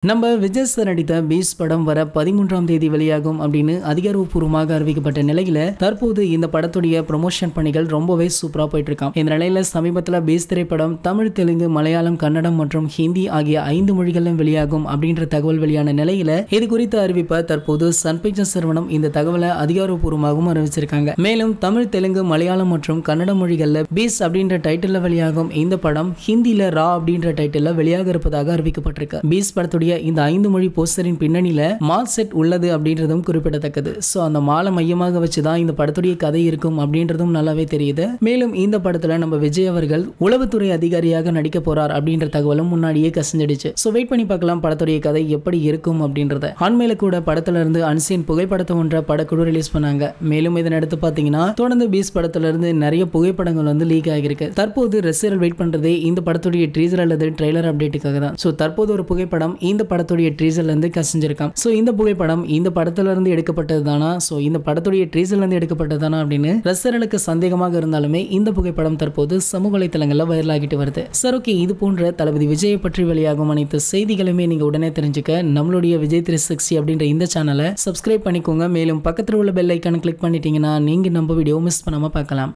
நம்ம விஜய் சார் நடித்த பீஸ் படம் வர பதிமூன்றாம் தேதி வெளியாகும் அப்படின்னு அதிகாரப்பூர்வமாக அறிவிக்கப்பட்ட நிலையில தற்போது இந்த படத்துடைய ப்ரொமோஷன் பணிகள் ரொம்பவே சூப்பரா போயிட்டு இருக்காம் இந்த நிலையில சமீபத்தில் பீஸ் திரைப்படம் தமிழ் தெலுங்கு மலையாளம் கன்னடம் மற்றும் ஹிந்தி ஆகிய ஐந்து மொழிகளிலும் வெளியாகும் அப்படின்ற தகவல் வெளியான நிலையில இது குறித்த அறிவிப்பை தற்போது சன் பிக்சர்ஸ் நிறுவனம் இந்த தகவலை அதிகாரப்பூர்வமாகவும் அறிவிச்சிருக்காங்க மேலும் தமிழ் தெலுங்கு மலையாளம் மற்றும் கன்னட மொழிகள்ல பீஸ் அப்படின்ற டைட்டில் வெளியாகும் இந்த படம் ஹிந்தில ரா அப்படின்ற டைட்டில் வெளியாக இருப்பதாக அறிவிக்கப்பட்டிருக்கு பீஸ் படத்துடைய இந்த ஐந்து மொழி போஸ்டரின் பின்னணியில மால் செட் உள்ளது அப்படின்றதும் குறிப்பிடத்தக்கது ஸோ அந்த மாலை மையமாக வச்சு தான் இந்த படத்துடைய கதை இருக்கும் அப்படின்றதும் நல்லாவே தெரியுது மேலும் இந்த படத்துல நம்ம விஜய் அவர்கள் உளவுத்துறை அதிகாரியாக நடிக்க போறார் அப்படின்ற தகவலும் முன்னாடியே கசிஞ்சிடுச்சு ஸோ வெயிட் பண்ணி பார்க்கலாம் படத்துடைய கதை எப்படி இருக்கும் அப்படின்றத அண்மையில கூட படத்துல இருந்து அன்சீன் புகைப்படத்தை ஒன்ற படக்குழு ரிலீஸ் பண்ணாங்க மேலும் இதனை அடுத்து பார்த்தீங்கன்னா தொடர்ந்து பீஸ் படத்துல இருந்து நிறைய புகைப்படங்கள் வந்து லீக் ஆகியிருக்கு தற்போது ரசிகர்கள் வெயிட் பண்றதே இந்த படத்துடைய ட்ரீசர் அல்லது ட்ரெய்லர் அப்டேட்டுக்காக தான் ஸோ தற்போது ஒரு புகைப்படம் இந்த படத்துடைய ட்ரீசர்ல இருந்து கசிஞ்சிருக்காம் ஸோ இந்த புகைப்படம் இந்த படத்துல இருந்து எடுக்கப்பட்டது தானா ஸோ இந்த படத்துடைய ட்ரீசர்ல இருந்து எடுக்கப்பட்டது தானா அப்படின்னு ரசிகர்களுக்கு சந்தேகமாக இருந்தாலுமே இந்த புகைப்படம் தற்போது சமூக வலைத்தளங்களில் வைரலாகிட்டு வருது சார் ஓகே இது போன்ற தளபதி விஜயை பற்றி வெளியாகும் அனைத்து செய்திகளுமே நீங்க உடனே தெரிஞ்சுக்க நம்மளுடைய விஜய் த்ரீ சிக்ஸ்டி அப்படின்ற இந்த சேனலை சப்ஸ்கிரைப் பண்ணிக்கோங்க மேலும் பக்கத்தில் உள்ள பெல் ஐக்கானை கிளிக் பண்ணிட்டீங்கன்னா நீங்க நம்ம வீடியோ மிஸ் பண்ணாம பார்க்கலாம்